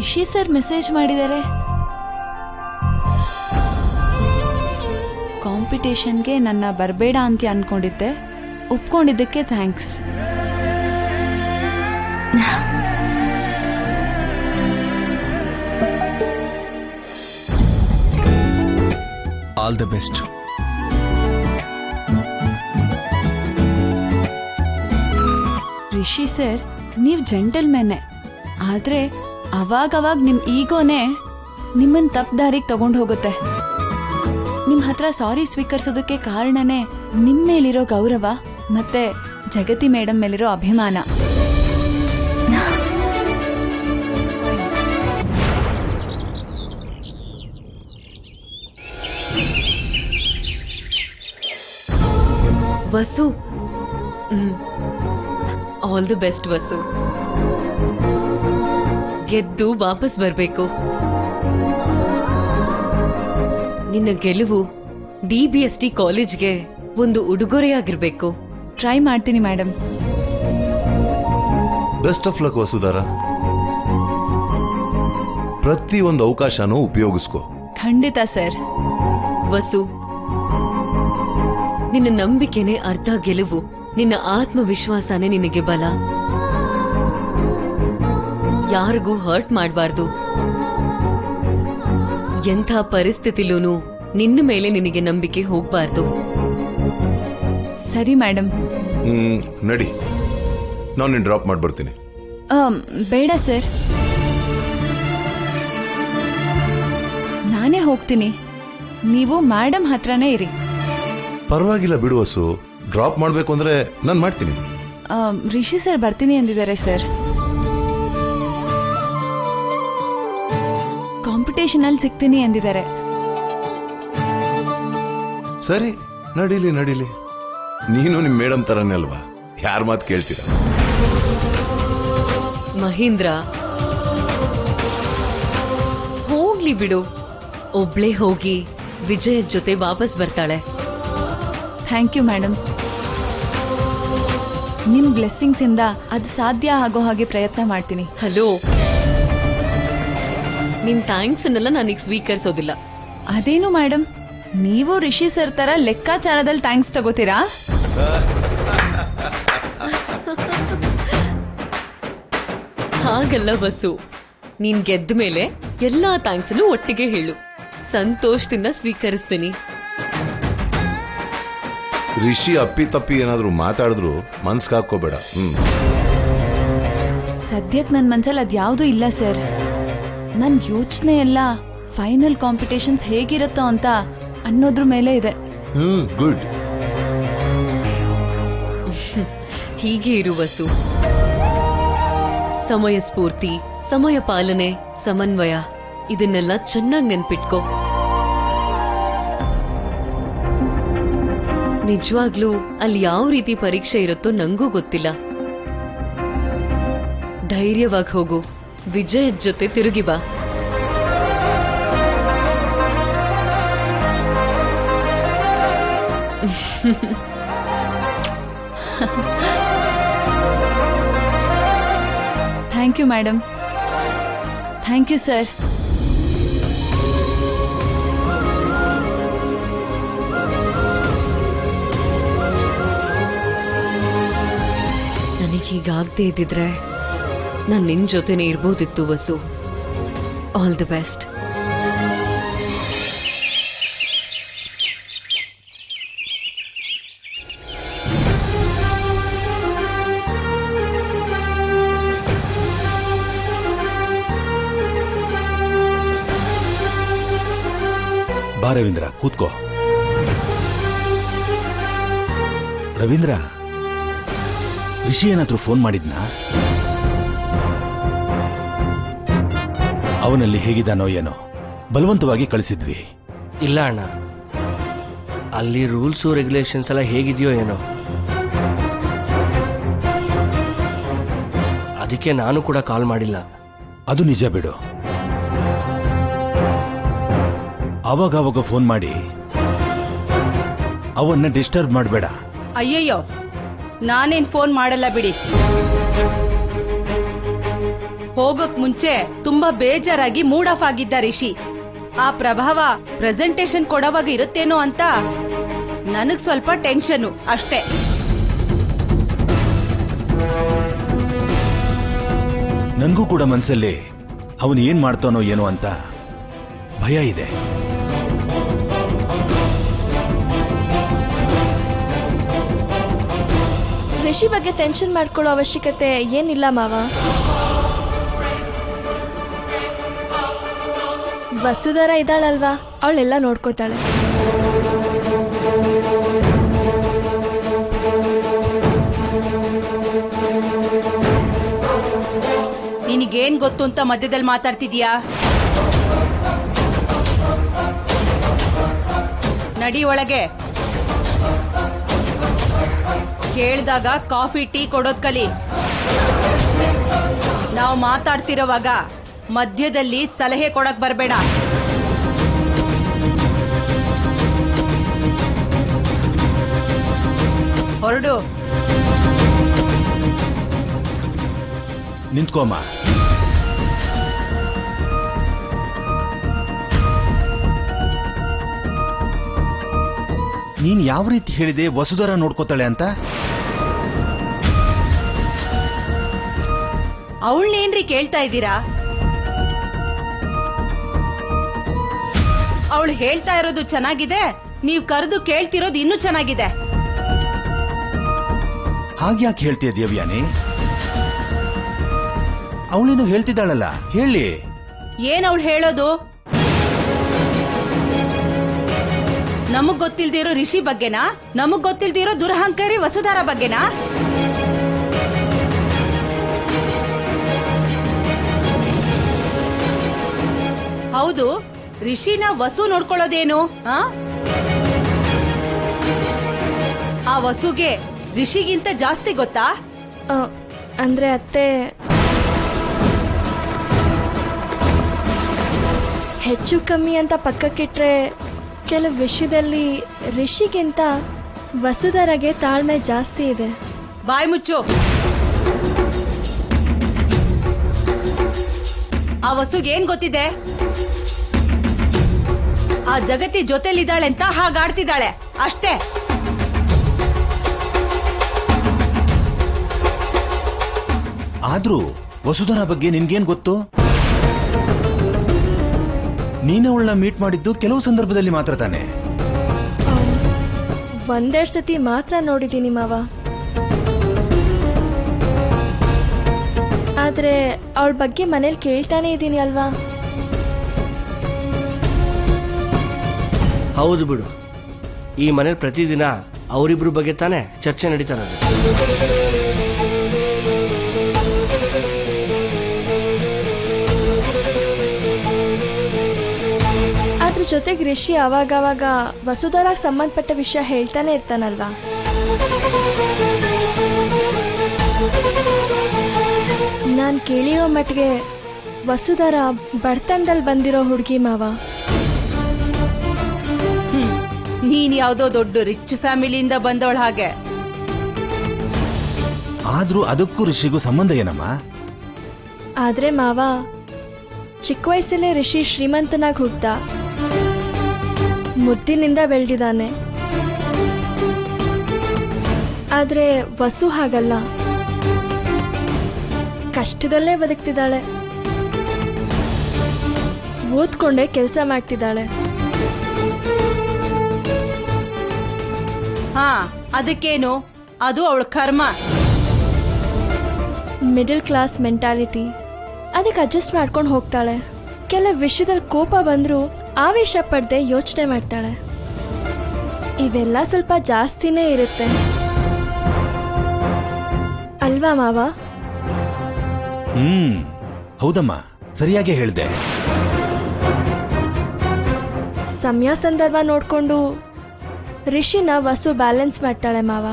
Rishi sir message ಮಾಡಿದ್ದಾರೆ ಕಾಂಪಿಟೇಷನ್ಗೆ ನನ್ನ ಬರಬೇಡ ಅಂತ ಅನ್ಕೊಂಡಿದ್ದೆ ಒಪ್ಕೊಂಡಿದ್ದಕ್ಕೆ thanks all the best Rishi sir ನೀವು ಜೆಂಟಲ್ಮೆನ್ನೆ ಆದರೆ ಅವಾಗವಾಗ ನಿಮ್ಮ ಈಗೋನೇ ನಿಮ್ಮನ್ನ ತಪ್ಪು ದಾರಿಗೆ ತಗೊಂಡು ಹೋಗುತ್ತೆ ನಿಮ್ಮ ಹತ್ರ ಸಾರಿ ಸ್ವೀಕರಿಸೋದಕ್ಕೆ ಕಾರಣನೇ ನಿಮ್ಮ ಮೇಲಿರೋ ಗೌರವ ಮತ್ತೆ ಜಗತಿ ಮೇಡಮ್ ಮೇಲಿರೋ ಅಭಿಮಾನ Vasu all the best Vasu ಗೆದ್ದು ವಾಪಸ್ ಬರಬೇಕು ನಿನ್ನ ಗೆಲುವು ಡಿ ಬಿ ಎಸ್ ಟಿ ಕಾಲೇಜ್ಗೆ ಒಂದು ಉಡುಗೊರೆಯಾಗಿರ್ಬೇಕು ಟ್ರೈ ಮಾಡ್ತೀನಿ madam best of luck Vasudhara ಪ್ರತಿ ಒಂದು ಅವಕಾಶನೂ ಉಪಯೋಗಿಸ್ಕೋ ಖಂಡಿತ ಸರ್ ವಸು ನಿನ್ನ ನಂಬಿಕೆನೇ ಅರ್ಧ ಗೆಲುವು ನಿನ್ನ ಆತ್ಮವಿಶ್ವಾಸನೇ ನಿನಗೆ ಬಲ ಯಾರಿಗೂ ಹರ್ಟ್ ಮಾಡಬಾರ್ದು ಎಂಥ ಪರಿಸ್ಥಿತಿಲೂನು ನಿನ್ನ ಮೇಲೆ ನಿನಗೆ ನಂಬಿಕೆ ಹೋಗ್ಬಾರ್ದು ಸರಿ ಮೇಡಮ್ ಹ್ಮ್ ನಡಿ ನಾನು ನಿನ್ನ ಡ್ರಾಪ್ ಮಾಡಿ ಬರ್ತೀನಿ ಆಮ್, ಬೇಡ ಸರ್ ನಾನೇ ಹೋಗ್ತೀನಿ ನೀವು ಮೇಡಮ್ ಹತ್ರನೇ ಇರಿ ಪರವಾಗಿಲ್ಲ ಬಿಡು ವಸು ಡ್ರಾಪ್ ಮಾಡಬೇಕು ಅಂದ್ರೆ ನಾನು ಮಾಡ್ತೀನಿ ಆಮ್, ರಿಷಿ ಸರ್ ಬರ್ತೀನಿ ಅಂದಿದ್ದಾರೆ ಸರ್ ಕಾಂಪಿಟೇಷನ್ ಅಲ್ಲಿ ಸಿಗ್ತೀನಿ ಅಂದಿದ್ದಾರೆ ಸರಿ ನಡೀಲಿ ನಡೀಲಿ ನೀನು ನಿಮ್ಮ ಮೇಡಮ್ ತರನೇ ಅಲ್ವಾ ಯಾರ ಮಾತು ಕೇಳ್ತೀರಾ ಮಹೇಂದ್ರ ಹೋಗ್ಲಿ ಬಿಡು ಒಬ್ಳೇ ಹೋಗಿ ವಿಜಯ್ ಜೊತೆ ವಾಪಸ್ ಬರ್ತಾಳೆ ಥ್ಯಾಂಕ್ ಯು ಮೇಡಮ್ ನಿಮ್ಮ ಬ್ಲೆಸ್ಸಿಂಗ್ಸ್ ಇಂದ ಅದು ಸಾಧ್ಯ ಆಗೋ ಹಾಗೆ ಪ್ರಯತ್ನ ಮಾಡ್ತೀನಿ ಹಲೋ ನಿನ್ ಥ್ಯಾಂಕ್ಸ್ ಅನ್ನೆಲ್ಲ ನಾನೀಗ ಸ್ವೀಕರಿಸೋದಿಲ್ಲ ಅದೇನು ಮೇಡಮ್ ನೀವು ರಿಷಿ ಸರ್ ತರ ಲೆಕ್ಕಾಚಾರದಲ್ಲಿ ಥ್ಯಾಂಕ್ಸ್ ತಗೋತೀರಾ ಹಾಗಲ್ಲ ಬಸ್ಸು ನೀನ್ ಗೆದ್ದ ಮೇಲೆ ಎಲ್ಲಾ ಥ್ಯಾಂಕ್ಸ್ನು ಒಟ್ಟಿಗೆ ಹೇಳು ಸಂತೋಷದಿಂದ ಸ್ವೀಕರಿಸ್ತೀನಿ ರಿಷಿ ಅಪ್ಪಿ ತಪ್ಪಿ ಏನಾದರೂ ಮಾತಾಡಿದ್ರು ಮನ್ಸ್ಗೆ ಹಾಕೋಬೇಡ ಹ್ಮ್ ಸದ್ಯಕ್ಕೆ ನನ್ನ ಮನ್ಸಲ್ಲಿ ಅದ್ಯಾವುದೂ ಇಲ್ಲ ಸರ್ ನನ್ನ ಯೋಚನೆ ಎಲ್ಲ ಫೈನಲ್ ಕಾಂಪಿಟೇಷನ್ಸ್ ಹೇಗಿರುತ್ತೋ ಅಂತ ಅನ್ನೋದ್ರ ಮೇಲೆ ಇದೆ ಹ್ಮ್ ಗುಡ್ ಹೀಗೆ ಇರು ವಸು ಸಮಯ ಸ್ಫೂರ್ತಿ ಸಮಯ ಪಾಲನೆ ಸಮನ್ವಯ ಇದನ್ನೆಲ್ಲ ಚೆನ್ನಾಗಿ ನೆನ್ಪಿಟ್ಕೋ ನಿಜವಾಗ್ಲೂ ಅಲ್ಲಿ ಯಾವ ರೀತಿ ಪರೀಕ್ಷೆ ಇರುತ್ತೋ ನಂಗೂ ಗೊತ್ತಿಲ್ಲ ಧೈರ್ಯವಾಗಿ ಹೋಗು ವಿಜಯ್ ಜೊತೆ ತಿರುಗಿ ಬಾ thank you madam thank you sir ನನಗೆ ಹೀಗಾಗದೇ ಇದ್ದಿದ್ರೆ ನಾನು ನಿನ್ ಜೊತೆನೇ ಇರ್ಬೋದಿತ್ತು ವಸು ಆಲ್ ದಿ ಬೆಸ್ಟ್ ಬಾ ರವೀಂದ್ರ ಕೂತ್ಕೋ ರವೀಂದ್ರ ರಿಷಿ ಏನಾದ್ರೂ ಫೋನ್ ಮಾಡಿದ್ನಾ ಅವನಲ್ಲಿ ಹೇಗಿದ್ದಾನೋ ಏನೋ ಬಲವಂತವಾಗಿ ಕಳಿಸಿದ್ವಿ ಇಲ್ಲ ಅಣ್ಣ ಅಲ್ಲಿ ರೂಲ್ಸು ರೆಗ್ಯುಲೇಷನ್ಸ್ ಎಲ್ಲ ಹೇಗಿದೆಯೋ ಏನೋ ಅದಕ್ಕೆ ನಾನು ಕೂಡ ಕಾಲ್ ಮಾಡಿಲ್ಲ ಅದು ನಿಜ ಬಿಡು ಅವಾಗವಾಗ ಫೋನ್ ಮಾಡಿ ಅವನ್ನ ಡಿಸ್ಟರ್ಬ್ ಮಾಡಬೇಡ ಅಯ್ಯಯ್ಯೋ ನಾನೇನ್ ಫೋನ್ ಮಾಡಲ್ಲ ಬಿಡಿ ಹೋಗೋಕ್ ಮುಂಚೆ ತುಂಬಾ ಬೇಜಾರಾಗಿ ಮೂಡ್ ಆಫ್ ಆಗಿದ್ದ ರಿಷಿ ಆ ಪ್ರಭಾವ ಪ್ರೆಸೆಂಟೇಶನ್ ಕೊಡೋವಾಗ ಇರುತ್ತೇನೋ ಅಂತ ನನಗ್ ಸ್ವಲ್ಪ ಟೆನ್ಷನ್ ಅಷ್ಟೇ ನನ್ಗೂ ಕೂಡ ಮನ್ಸಲ್ಲಿ ಅವನು ಏನ್ ಮಾಡ್ತಾನೋ ಏನೋ ಅಂತ ಭಯ ಇದೆ ರಿಷಿ ಬಗ್ಗೆ ಟೆನ್ಷನ್ ಮಾಡ್ಕೊಳ್ಳೋ ಅವಶ್ಯಕತೆ ಏನಿಲ್ಲ ಮಾವ ವಸುಧರ ಇದ್ದಾಳಲ್ವಾ ಅವಳೆಲ್ಲ ನೋಡ್ಕೋತಾಳೆ ನಿನಗೇನ್ ಗೊತ್ತು ಅಂತ ಮಧ್ಯದಲ್ಲಿ ಮಾತಾಡ್ತಿದ್ಯಾ ನಡಿ ಒಳಗೆ ಕೇಳ್ದಾಗ ಕಾಫಿ ಟೀ ಕೊಡೋದ್ ಕಲಿ ನಾವು ಮಾತಾಡ್ತಿರೋವಾಗ ಮಧ್ಯದಲ್ಲಿ ಸಲಹೆ ಕೊಡಕ್ ಬರ್ಬೇಡ ಹೊರಡು ನಿಂತ್ಕೋಮ್ಮ ನೀನ್ ಯಾವ ರೀತಿ ಹೇಳಿದೆ ವಸುಧರ ನೋಡ್ಕೋತಾಳೆ ಅಂತ ಅವಳನ್ನೇನ್ರಿ ಕೇಳ್ತಾ ಇದ್ದೀರಾ ಅವಳು ಹೇಳ್ತಾ ಇರೋದು ಚೆನ್ನಾಗಿದೆ ನೀವು ಕರೆದು ಕೇಳ್ತಿರೋದು ಇನ್ನೂ ಚೆನ್ನಾಗಿದೆ ಹಾಗ್ಯಾಕೆ ಹೇಳ್ತೀಯ ದೇವ್ಯಾನಿ ಅವಳೇನು ಹೇಳ್ತಿದ್ದಾಳಲ್ಲ ಹೇಳಿ ಏನ್ ಅವಳು ಹೇಳೋದು ನಮಗ್ ಗೊತ್ತಿಲ್ದಿರೋ ರಿಷಿ ಬಗ್ಗೆನಾ ನಮಗ್ ಗೊತ್ತಿಲ್ದಿರೋ ದುರಹಂಕಾರಿ ವಸುಧಾರ ಬಗ್ಗೆನಾ ಹೌದು ರಿಷಿನ ವಸು ನೋಡ್ಕೊಳ್ಳೋದೇನು ಆ? ಆ ವಸುಗೆ ರಿಷಿಗಿಂತ ಜಾಸ್ತಿ ಗೊತ್ತಾ ಆ, ಅಂದ್ರೆ ಅತ್ತೆ ಹೆಚ್ಚು ಕಮ್ಮಿ ಅಂತ ಪಕ್ಕಕ್ಕಿಟ್ರೆ ಕೆಲವು ವಿಷಯದಲ್ಲಿ ರಿಷಿಗಿಂತ ವಸುಧರಗೆ ತಾಳ್ಮೆ ಜಾಸ್ತಿ ಇದೆ ಬಾಯ್ ಮುಚ್ಚು ಆ ವಸುಗೆ ಏನ್ ಗೊತ್ತಿದೆ ಆ ಜಗತಿ ಜೊತೆಲಿದ್ದಾಳೆ ಅಂತ ಹಾಗಾಡ್ತಿದ್ದಾಳೆ ಅಷ್ಟೇ ಆದ್ರೂ ವಸುಧರ ಬಗ್ಗೆ ನಿನ್ಗೇನ್ ಗೊತ್ತು ನೀನು ಅವಳನ್ನ ಮೀಟ್ ಮಾಡಿದ್ದು ಕೆಲವು ಸಂದರ್ಭದಲ್ಲಿ ಮಾತ್ರ ತಾನೆ ಒಂದೆರಡು ಸತಿ ಮಾತ್ರ ನೋಡಿದ್ದೀನಿ ಮಾವ ಆದ್ರೆ ಅವಳ ಬಗ್ಗೆ ಮನೇಲಿ ಕೇಳ್ತಾನೆ ಇದ್ದೀನಿ ಅಲ್ವಾ ಹೌದು ಬಿಡು ಈ ಮನೇಲಿ ಪ್ರತಿದಿನ ಅವರಿಬ್ರ ಬಗ್ಗೆ ತಾನೇ ಚರ್ಚೆ ನಡೀತಾ ಇರೋದು ಅದ್ರ ಜೊತೆಗೆ ರಿಷಿ ಅವಾಗವಾಗ ವಸುಧರಾಗ್ ಸಂಬಂಧಪಟ್ಟ ವಿಷಯ ಹೇಳ್ತಾನೆ ಇರ್ತಾನಲ್ವಾ ನಾನು ಕೇಳಿರೋ ಮಟ್ಟಿಗೆ ವಸುಧರ ಬಡತನದಲ್ಲಿ ಬಂದಿರೋ ಹುಡುಗಿ ಮಾವ ಹ್ಮ್ ನೀನ್ ಯಾವ್ದೋ ದೊಡ್ಡ ರಿಚ್ ಫ್ಯಾಮಿಲಿಯಿಂದ ಬಂದವಳ ಹಾಗೆ ಆದ್ರೂ ಅದಕ್ಕೂ ಋಷಿಗೂ ಸಂಬಂಧ ಏನಮ್ಮ ಆದ್ರೆ ಮಾವ ಚಿಕ್ಕ ವಯಸ್ಸಲ್ಲೇ ರಿಷಿ ಶ್ರೀಮಂತನಾಗಿ ಹುಟ್ಟ ಮುದ್ದಿನಿಂದ ಬೆಳೆದಿದ್ದಾನೆ ಆದ್ರೆ ವಸು ಹಾಗಲ್ಲ ಕಷ್ಟದಲ್ಲೇ ಬದುಕ್ತಿದ್ದಾಳೆ ಓದ್ಕೊಂಡೇ ಕೆಲಸ ಮಾಡ್ತಿದ್ದಾಳೆ ಹಾ ಅದಕ್ಕೇನು ಅದು ಅವಳ ಕರ್ಮ ಮಿಡಲ್ ಕ್ಲಾಸ್ ಮೆಂಟಾಲಿಟಿ ಅದಕ್ಕೆ ಅಡ್ಜಸ್ಟ್ ಮಾಡ್ಕೊಂಡು ಹೋಗ್ತಾಳೆ ಕೆಲವು ವಿಷಯದಲ್ಲಿ ಕೋಪ ಬಂದರೂ ಆವೇಶ ಪಡದೆ ಯೋಚನೆ ಮಾಡ್ತಾಳೆ ಇವೆಲ್ಲ ಸ್ವಲ್ಪ ಜಾಸ್ತಿನೇ ಇರುತ್ತೆ ಅಲ್ವಾ ಮಾವ ಹ್ಮ್ ಹೌದಮ್ಮ ಸರಿಯಾಗಿ ಹೇಳ್ದೆ ಸಮಯ ಸಂದರ್ಭ ನೋಡಿಕೊಂಡು ರಿಷಿನ ವಸು ಬ್ಯಾಲೆನ್ಸ್ ಮಾಡ್ತಾಳೆ ಮಾವ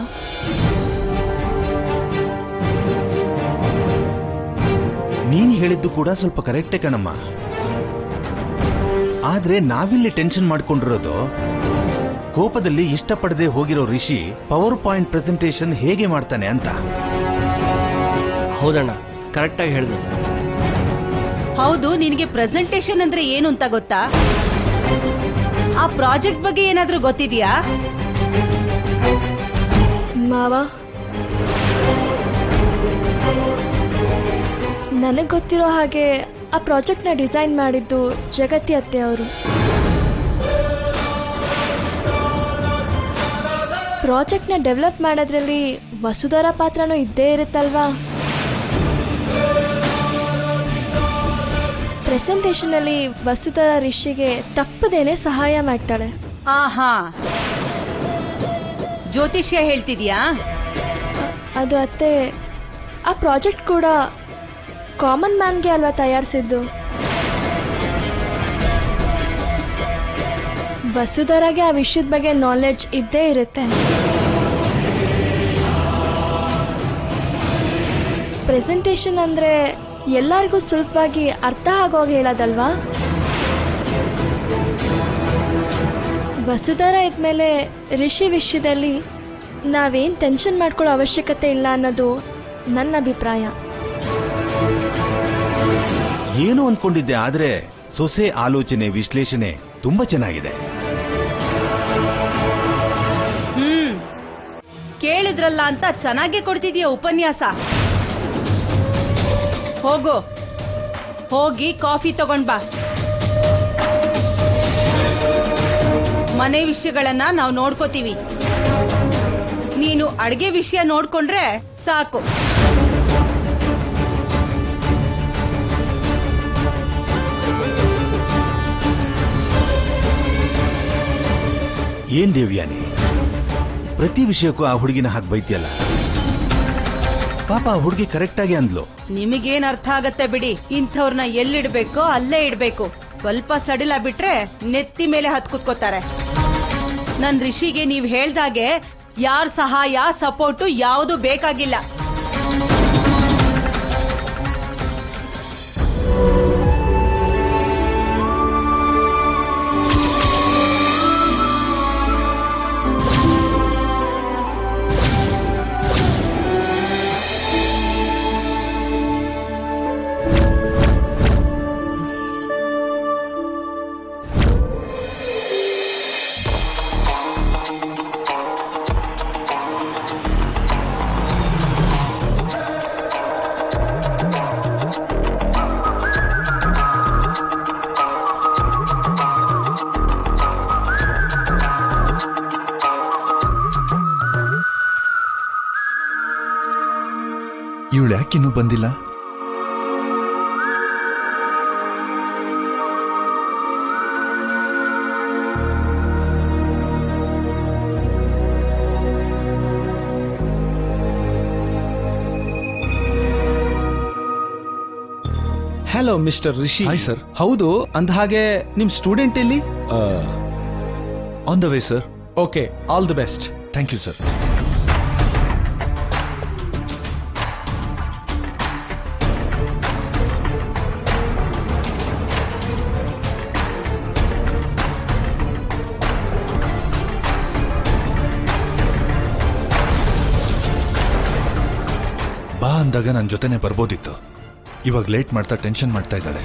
ನೀನ್ ಹೇಳಿದ್ದು ಕೂಡ ಸ್ವಲ್ಪ ಕರೆಕ್ಟೇ ಕಣಮ್ಮ ಆದ್ರೆ ನಾವಿಲ್ಲಿ ಟೆನ್ಷನ್ ಮಾಡ್ಕೊಂಡಿರೋದು ಕೋಪದಲ್ಲಿ ಇಷ್ಟಪಡದೆ ಹೋಗಿರೋ ರಿಷಿ ಪವರ್ ಪಾಯಿಂಟ್ ಪ್ರೆಸೆಂಟೇಶನ್ ಹೇಗೆ ಮಾಡ್ತಾನೆ ಅಂತ ಹೌದಣ್ಣ ಕರೆಕ್ಟಾಗಿ ಹೇಳಿದೆ ಹೌದು ನಿನಗೆ ಪ್ರೆಸೆಂಟೇಶನ್ ಅಂದ್ರೆ ಏನು ಅಂತ ಗೊತ್ತಾ ಆ ಪ್ರಾಜೆಕ್ಟ್ ಬಗ್ಗೆ ಏನಾದ್ರೂ ಗೊತ್ತಿದ್ಯಾ ಮಾವ ನನಗೆ ಗೊತ್ತಿರೋ ಹಾಗೆ ಆ ಪ್ರಾಜೆಕ್ಟ್ನ ಡಿಸೈನ್ ಮಾಡಿದ್ದು ಜಗತಿ ಅತ್ತೆ ಅವರು ಪ್ರಾಜೆಕ್ಟ್ನ ಡೆವಲಪ್ ಮಾಡೋದ್ರಲ್ಲಿ ವಸುಧರ ಪಾತ್ರನೂ ಇದ್ದೇ ಇರುತ್ತಲ್ವಾ ಪ್ರೆಸೆಂಟೇಷನಲ್ಲಿ ವಸುಧರ ರಿಷಿಗೆ ತಪ್ಪದೇನೆ ಸಹಾಯ ಮಾಡ್ತಾಳೆ ಆಹಾ ಜ್ಯೋತಿಷ್ಯ ಹೇಳ್ತಿದ್ಯಾ ಅದು ಅತ್ತೆ ಆ ಪ್ರಾಜೆಕ್ಟ್ ಕೂಡ ಕಾಮನ್ ಮ್ಯಾನ್ಗೆ ಅಲ್ವಾ ತಯಾರಿಸಿದ್ದು ವಸುಧರಾಗೆ ಆ ವಿಷಯದ ಬಗ್ಗೆ ನಾಲೆಡ್ಜ್ ಇದ್ದೇ ಇರುತ್ತೆ ಪ್ರೆಸೆಂಟೇಷನ್ ಅಂದರೆ ಎಲ್ಲರಿಗೂ ಸುಲಭವಾಗಿ ಅರ್ಥ ಆಗೋಗಿ ಹೇಳೋದಲ್ವಾ ವಸುಧರ ಇದ್ಮೇಲೆ ರಿಷಿ ವಿಷಯದಲ್ಲಿ ನಾವೇನು ಟೆನ್ಷನ್ ಮಾಡ್ಕೊಳ್ಳೋ ಅವಶ್ಯಕತೆ ಇಲ್ಲ ಅನ್ನೋದು ನನ್ನ ಅಭಿಪ್ರಾಯ ಏನು ಅಂದ್ಕೊಂಡಿದ್ದೆ ಆದ್ರೆ ಸೊಸೆ ಆಲೋಚನೆ ವಿಶ್ಲೇಷಣೆ ತುಂಬಾ ಚೆನ್ನಾಗಿದೆ ಹ್ಮ್ ಕೇಳಿದ್ರಲ್ಲ ಅಂತ ಚೆನ್ನಾಗೇ ಕೊಡ್ತಿದೀಯ ಉಪನ್ಯಾಸ ಹೋಗು ಹೋಗಿ ಕಾಫಿ ತಗೊಂಡ್ ಬಾ ಮನೆ ವಿಷಯಗಳನ್ನ ನಾವು ನೋಡ್ಕೋತೀವಿ ನೀನು ಅಡ್ಗೆ ವಿಷಯ ನೋಡ್ಕೊಂಡ್ರೆ ಸಾಕು ಏನ್ ದೇವ್ಯಾನಿ ಪ್ರತಿ ವಿಷಯಕ್ಕೂ ಆ ಹುಡುಗಿನ ಹಾಗೆ ಬೈತಿಯಲ್ಲ ಪಾಪ ಆ ಹುಡುಗಿ ಕರೆಕ್ಟಾಗಿ ಅಂದ್ಲು ನಿಮಗೇನ್ ಅರ್ಥ ಆಗತ್ತೆ ಬಿಡಿ ಇಂಥವ್ರನ್ನ ಎಲ್ಲಿಡ್ಬೇಕೋ ಅಲ್ಲೇ ಇಡ್ಬೇಕು ಸ್ವಲ್ಪ ಸಡಿಲ ಬಿಟ್ರೆ ನೆತ್ತಿ ಮೇಲೆ ಹತ್ ಕುತ್ಕೋತಾರೆ ನನ್ ರಿಷಿಗೆ ನೀವ್ ಹೇಳ್ದಾಗೆ ಯಾರ್ ಸಹಾಯ ಸಪೋರ್ಟು ಯಾವುದು ಬೇಕಾಗಿಲ್ಲ ಇವಳು ಯಾಕಿನ್ನೂ ಬಂದಿಲ್ಲ hello mister Rishi Hi, sir. ಹೌದು ಅಂದ ಹಾಗೆ ನಿಮ್ ಸ್ಟೂಡೆಂಟ್ ಎಲ್ಲಿ on the way sir okay all the best thank you sir ಬಾ ಅಂದಾಗ ನನ್ನ ಜೊತೆನೆ ಬರ್ಬೋದಿತ್ತು ಇವಾಗ ಲೇಟ್ ಮಾಡ್ತಾ ಟೆನ್ಷನ್ ಮಾಡ್ತಾ ಇದ್ದಾಳೆ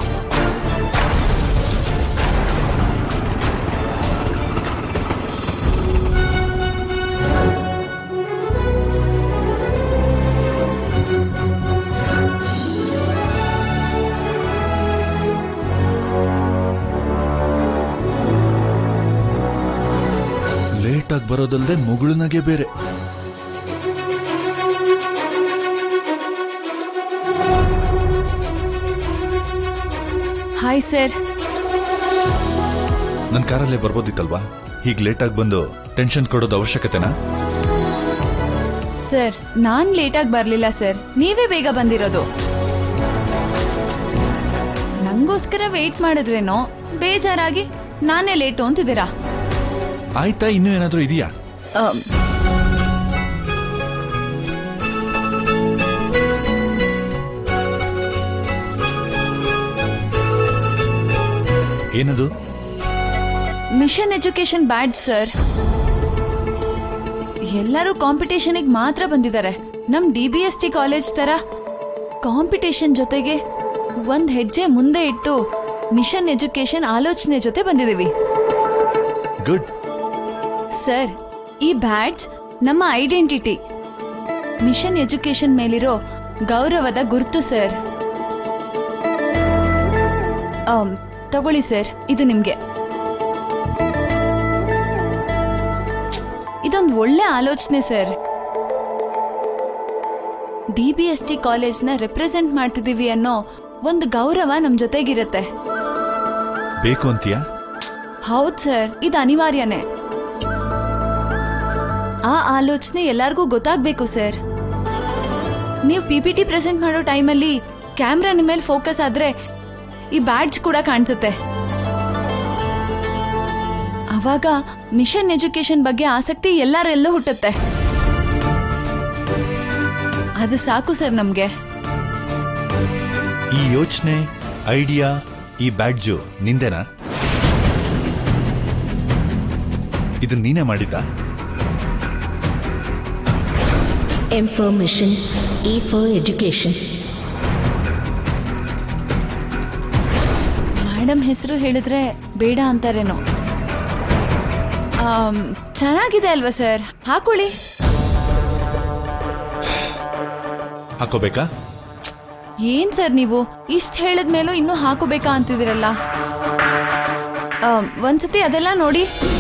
ಲೇಟಾಗಿ ಬರೋದಲ್ಲದೆ ಮುಗುಳುನಗೆ ಬೇರೆ ಹಾಯ್ ಸರ್ ನನ್ನ ಕಾರಲ್ಲೇ ಬರ್ಬೋದಿತ್ತಲ್ವಾ ಹೀಗೆ ಲೇಟಾಗಿ ಬಂದು ಟೆನ್ಷನ್ ಕೊಡೋದು ಅವಶ್ಯಕತೆನಾ ಸರ್ ನಾನ್ ಲೇಟಾಗಿ ಬರ್ಲಿಲ್ಲ ಸರ್ ನೀವೇ ಬೇಗ ಬಂದಿರೋದು ನಂಗೋಸ್ಕರ ವೇಟ್ ಮಾಡಿದ್ರೇನೋ ಬೇಜಾರಾಗಿ ನಾನೇ ಲೇಟು ಅಂತಿದ್ದೀರಾ ಆಯ್ತಾ ಇನ್ನೂ ಏನಾದರೂ ಇದೆಯಾ ಅಮ್, ಏನದು ಮಿಷನ್ ಎಜುಕೇಶನ್ ಬ್ಯಾಡ್ ಸರ್ ಎಲ್ಲರೂ ಕಾಂಪಿಟೇಷನಿಗೆ ಮಾತ್ರ ಬಂದಿದ್ದಾರೆ ನಮ್ D B S T college ತರ ಕಾಂಪಿಟೇಷನ್ ಜೊತೆಗೆ ಒಂದ್ ಹೆಜ್ಜೆ ಮುಂದೆ ಇಟ್ಟು ಮಿಷನ್ ಎಜುಕೇಶನ್ ಆಲೋಚನೆ ಜೊತೆ ಬಂದಿದ್ದೀವಿ ಗುಡ್ ಸರ್ ಈ ಬ್ಯಾಡ್ಜ್ ನಮ್ಮ ಐಡೆಂಟಿಟಿ ಮಿಷನ್ ಎಜುಕೇಶನ್ ಮೇಲಿರೋ ಗೌರವದ ಗುರುತು ಸರ್ ಆಮ್, ತಗೊಳ್ಳಿ ಸರ್ ಇದು ನಿಮ್ಗೆ ಇದೊಂದು ಒಳ್ಳೆ ಆಲೋಚನೆ sir D B S T ಕಾಲೇಜ್ನ ರೆಪ್ರೆಸೆಂಟ್ ಮಾಡ್ತಿದೀವಿ ಅನ್ನೋ ಒಂದು ಗೌರವ ನಮ್ ಜೊತೆಗಿರತ್ತೆ ಬೇಕು ಅಂತೀಯಾ ಹೌದ್ ಸರ್ ಇದು ಅನಿವಾರ್ಯನೇ ಆ ಆಲೋಚನೆ ಎಲ್ಲಾರ್ಗೂ ಗೊತ್ತಾಗ್ಬೇಕು ಸರ್ ನೀವು ಪಿ ಪಿ ಟಿ ಪ್ರೆಸೆಂಟ್ ಮಾಡೋ ಟೈಮಲ್ಲಿ ಕ್ಯಾಮ್ರಾ ನಿಮ್ಮ ಮೇಲೆ ಫೋಕಸ್ ಆದ್ರೆ ಈ ಬ್ಯಾಡ್ಜ್ ಕೂಡ ಕಾಣಿಸುತ್ತೆ ಅವಾಗ ಮಿಷನ್ ಎಜುಕೇಶನ್ ಬಗ್ಗೆ ಆಸಕ್ತಿ ಎಲ್ಲಾರೆಲ್ಲೂ ಹುಟ್ಟುತ್ತೆ ಅದು ಸಾಕು ಸರ್ ನಮ್ಗೆ ಈ ಯೋಚನೆ ಐಡಿಯಾ ಈ ಬ್ಯಾಡ್ಜು ನಿಂದೆನಾ ಇದು ನೀನೇ ಮಾಡಿದ್ದ M for mission, E for education. Madam ಹೆಸರು ಹೇಳಿದ್ರೆ ಬೇಡ ಅಂತಾರೇನೋ ಆಮ್, ಚೆನ್ನಾಗಿದೆ ಅಲ್ವಾ ಸರ್ ಹಾಕೊಳ್ಳಿ ಹಾಕೋಬೇಕಾ ಏನ್ ಸರ್ ನೀವು ಇಷ್ಟ ಹೇಳಿದ್ಮೇಲೂ ಇನ್ನೂ ಹಾಕೋಬೇಕಾ ಅಂತಿದಿರಲ್ಲ ಆಮ್, ಒಂದ್ಸತಿ ಅದೆಲ್ಲ ನೋಡಿ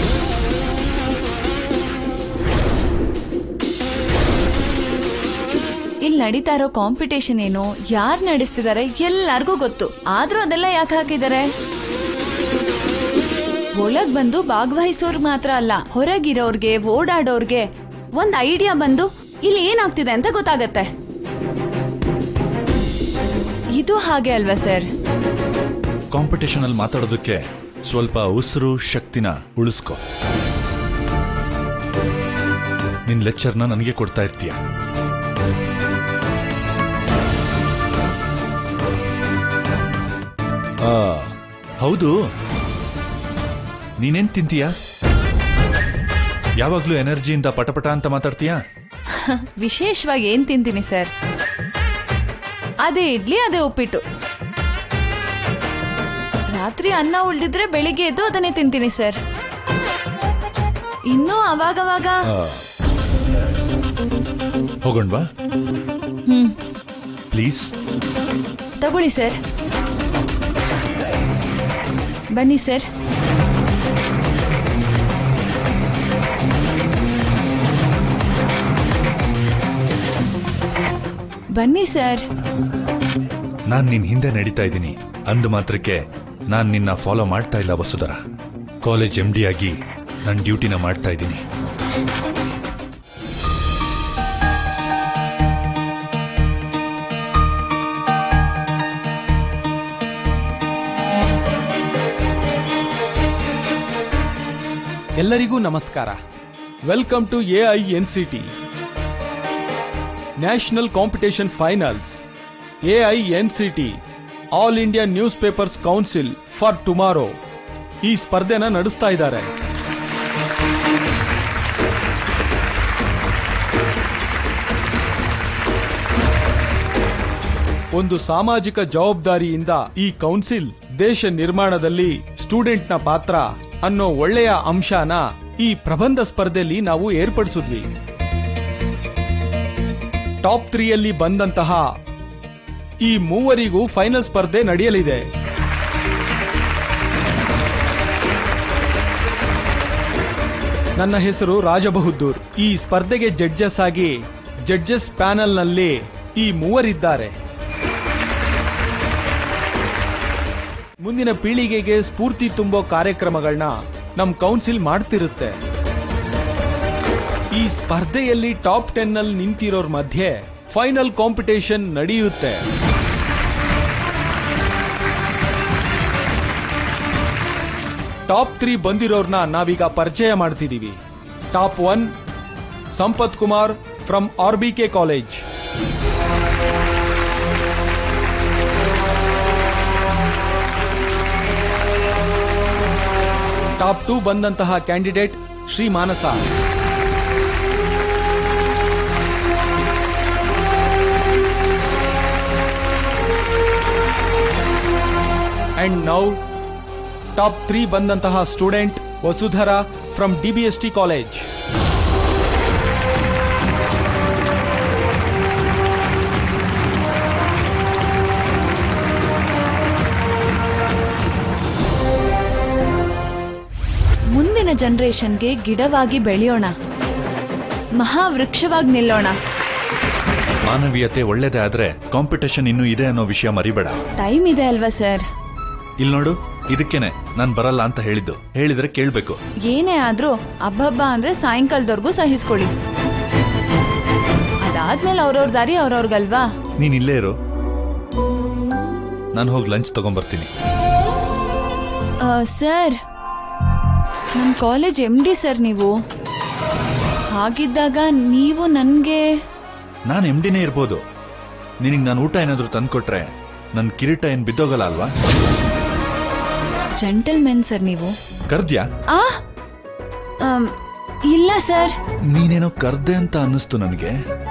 ಇಲ್ಲಿ ನಡೀತಾ ಇರೋ ಕಾಂಪಿಟೇಷನ್ ಏನು ಯಾರು ನಡೆಸ್ತಿದ್ದಾರೆ ಎಲ್ಲಾರ್ಗೂ ಗೊತ್ತು ಆದ್ರೂ ಅದೆಲ್ಲ ಯಾಕೆ ಹಾಕಿದ್ದಾರೆ ಒಳಗ್ ಬಂದು ಭಾಗವಹಿಸೋರ್ಗ್ ಮಾತ್ರ ಅಲ್ಲ ಹೊರಗಿರೋರ್ಗೆ ಓಡಾಡೋರ್ಗೆ ಒಂದ್ ಐಡಿಯಾ ಬಂದು ಇಲ್ಲಿ ಏನಾಗ್ತಿದೆ ಅಂತ ಗೊತ್ತಾಗತ್ತೆ ಇದು ಹಾಗೆ ಅಲ್ವಾ ಸರ್ ಕಾಂಪಿಟೇಷನ್ ಅಲ್ಲಿ ಮಾತಾಡೋದಕ್ಕೆ ಸ್ವಲ್ಪ ಉಸಿರು ಶಕ್ತಿನ ಉಳಿಸ್ಕೊ ನಿನ್ ಲೆಕ್ಚರ್ನ ನನಗೆ ಕೊಡ್ತಾ ಇರ್ತೀಯ ಆ, ಹೌದು ನೀನೇನ್ ತಿಂತೀಯ ಯಾವಾಗ್ಲೂ ಎನರ್ಜಿಯಿಂದ ಪಟಪಟ ಅಂತ ಮಾತಾಡ್ತೀಯಾ ವಿಶೇಷವಾಗಿ ಏನ್ ತಿಂತೀನಿ ಸರ್ ಅದೇ ಇಡ್ಲಿ ಅದೇ ಉಪ್ಪಿಟ್ಟು ರಾತ್ರಿ ಅನ್ನ ಉಳ್ದಿದ್ರೆ ಬೆಳಿಗ್ಗೆ ಎದ್ದು ಅದನ್ನೇ ತಿಂತೀನಿ ಸರ್ ಇನ್ನೂ ಅವಾಗವಾಗ ಆ, ಹೋಗೋಣ್ವಾ ಹ್ಮ್ ಪ್ಲೀಸ್ ತಗೊಳ್ಳಿ ಸರ್ ಬನ್ನಿ ಸರ್ ಬನ್ನಿ ಸರ್ ನಾನ್ ನಿನ್ ಹಿಂದೆ ನಡೀತಾ ಇದ್ದೀನಿ ಅಂದ ಮಾತ್ರಕ್ಕೆ ನಾನ್ ನಿನ್ನ ಫಾಲೋ ಮಾಡ್ತಾ ಇಲ್ಲ ವಸುಧರ ಕಾಲೇಜ್ ಎಂ ಡಿ ಆಗಿ ನನ್ನ ಡ್ಯೂಟಿನ ಮಾಡ್ತಾ ಇದ್ದೀನಿ ಎಲ್ಲರಿಗೂ ನಮಸ್ಕಾರ welcome to A I N C T national competition finals A I N C T all India news papers council for tomorrow ಈ ಸ್ಪರ್ಧೆನ ನಡೆಸ್ತಾ ಇದ್ದಾರೆ ಒಂದು ಸಾಮಾಜಿಕ ಜವಾಬ್ದಾರಿಯಿಂದ ಈ ಕೌನ್ಸಿಲ್ ದೇಶ ನಿರ್ಮಾಣದಲ್ಲಿ ಸ್ಟೂಡೆಂಟ್ನ ಪಾತ್ರ ಅನ್ನೋ ಒಳ್ಳೆಯ ಅಂಶನ ಈ ಪ್ರಬಂಧ ಸ್ಪರ್ಧೆಯಲ್ಲಿ ನಾವು ಏರ್ಪಡಿಸಿದ್ವಿ ಟಾಪ್ ತ್ರೀಯಲ್ಲಿ ಬಂದಂತಹ ಈ ಮೂವರಿಗೂ ಫೈನಲ್ ಸ್ಪರ್ಧೆ ನಡೆಯಲಿದೆ ನನ್ನ ಹೆಸರು ರಾಜಬಹುದ್ದೂರ್ ಈ ಸ್ಪರ್ಧೆಗೆ ಜಡ್ಜಸ್ ಆಗಿ ಜಡ್ಜಸ್ ಪ್ಯಾನೆಲ್ನಲ್ಲಿ ಈ ಮೂವರಿದ್ದಾರೆ ಮುಂದಿನ ಪೀಳಿಗೆಗೆ ಸ್ಫೂರ್ತಿ ತುಂಬೋ ಕಾರ್ಯಕ್ರಮಗಳನ್ನ ನಮ್ ಕೌನ್ಸಿಲ್ ಮಾಡ್ತಿರುತ್ತೆ ಈ ಸ್ಪರ್ಧೆಯಲ್ಲಿ ಟಾಪ್ ಟೆನ್ ನಲ್ಲಿ ನಿಂತಿರೋರ್ ಮಧ್ಯೆ ಫೈನಲ್ ಕಾಂಪಿಟೇಷನ್ ನಡೆಯುತ್ತೆ ಟಾಪ್ ತ್ರೀ ಬಂದಿರೋರ್ನ ನಾವೀಗ ಪರಿಚಯ ಮಾಡ್ತಿದೀವಿ top one Sampath Kumar from R B K college top two ಬಂದಂತಹ candidate Shri Manasa and now top three ಬಂದಂತಹ student Vasudhara from D B S T college ಮುಂದಿನ ಜನರೇಷನ್ಗೆ ಗಿಡವಾಗಿ ಬೆಳೆಯೋಣ ಮಹಾವೃಕ್ಷವಾಗಿ ನಿಲ್ಲೋಣ ಮಾನವೀಯತೆ ಒಳ್ಳೇದೇ ಆದ್ರೆ ಕಾಂಪಿಟೇಷನ್ ಇನ್ನೂ ಇದೆ ಅನ್ನೋ ವಿಷಯ ಮರಿಬೇಡ ಟೈಮ್ ಇದೆ ಅಲ್ವಾ ಸರ್ ಇಲ್ಲಿ ನೋಡು ಇದಕ್ಕೇನೆ ನಾನ್ ಬರಲ್ಲ ಅಂತ ಹೇಳಿದ್ದು ಹೇಳಿದ್ರೆ ಕೇಳ್ಬೇಕು ಏನೇ ಆದ್ರೂ ಹಬ್ಬಬ್ಬ ಅಂದ್ರೆ ಸಾಯಂಕಾಲದವರೆಗೂ ಸಹಿಸ್ಕೊಳ್ಳಿ ಅದಾದ್ಮೇಲೆ ಅವ್ರವ್ರ ದಾರಿ ಅವ್ರವ್ರಿಗಲ್ವಾ ನೀನ್ ಇಲ್ಲೇ ಇರು ನಾನು ಹೋಗಿ ಲಂಚ್ ತಗೊಂಬರ್ತೀನಿ ಆ, ಸರ್ ನಮ್ಮ ಕಾಲೇಜ್ ಎಮ್ ಡಿ ಸರ್ ನೀವು ಹಾಗಿದ್ದಾಗ ನೀವು ನನಗೆ ನಾನು ಎಮ್ ಡಿನೇ ಇರ್ಬೋದು ನಿನಗೆ ನಾನು ಊಟ ಏನಾದರೂ ತಂದ್ಕೊಟ್ರೆ ನನ್ನ ಕಿರೀಟ ಏನು ಬಿದ್ದೋಗಲ್ಲ ಅಲ್ವಾ ಜೆಂಟಲ್ಮೆನ್ ಸರ್ ನೀವು ಕರ್ದ್ಯಾ ಆ ಆಮ್, ಇಲ್ಲ ಸರ್ ನೀನೇನೋ ಕರ್ದೆ ಅಂತ ಅನ್ನಿಸ್ತು ನನಗೆ